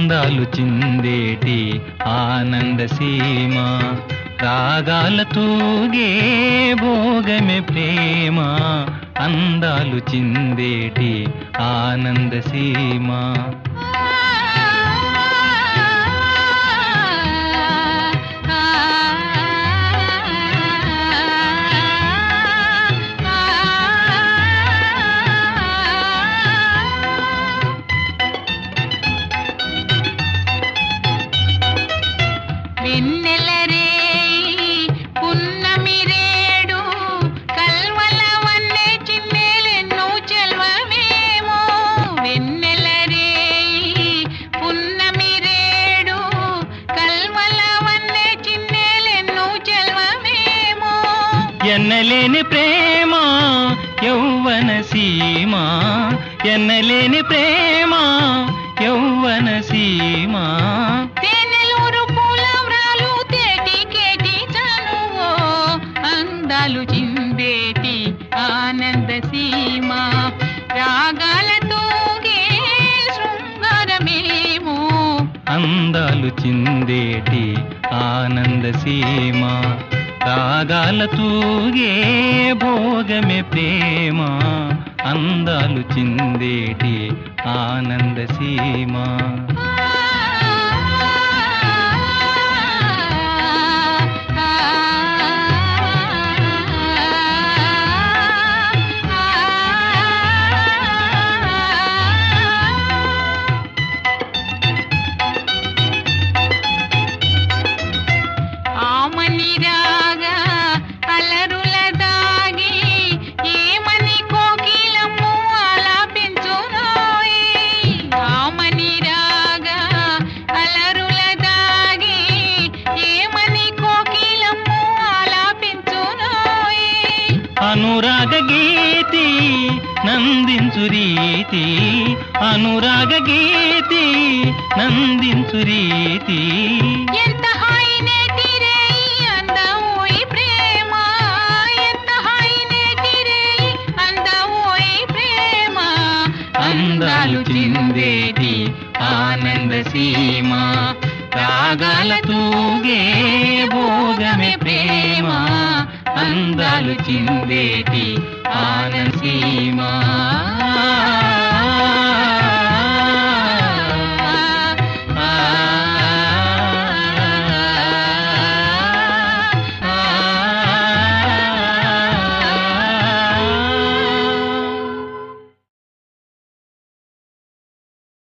అందాలు చిందేటి ఆనంద సీమ రాగాల తూగే భోగమే ప్రేమ అందాలు చిందేటి ఆనంద సీమ వెన్నెలరే పున్నమిరేడు కల్వల వన్నె చిన్నెలెన్నో చెల్వమేమో వెన్నెలరే పున్నమిరేడు కల్వల వన్నె చిన్నెలెన్నో చెల్వమేమో ఎన్నలేని ప్రేమ యౌవన సీమ ఎన్నలేని ప్రేమ యౌవన సీమ తేనెలూరు పూలవ్రాలు తేటి కేటి చనువో అందాలు చిందేటి ఆనంద సీమ రాగాలతోగే శృంగారమేమో అందాలు చిందేటి ఆనంద సీమ రాగాల తూగే భోగమే ప్రేమ అందాలు చిందేటి ఆనంద సీమ ఆమని రాగా అలరుల దాగి ఏమని కోకిలము ఆలాపించునోయి ఆమని రాగా అలరుల దాగి ఏమని కోకిలము ఆలాపించునోయి అనురాగ గీతి నందించు రీతి అనురాగ గీతి నందించు రీతి ఎంత హాయినేటిరేయి అందమోయి ప్రేమ ఎంత హాయినేటిరేయి అందమోయి ప్రేమ అందాలు చిందేటి ఆనంద సీమ రాగాల తూగే భోగమే ప్రేమ అందాలు చిందేటి ఆనంద సీమ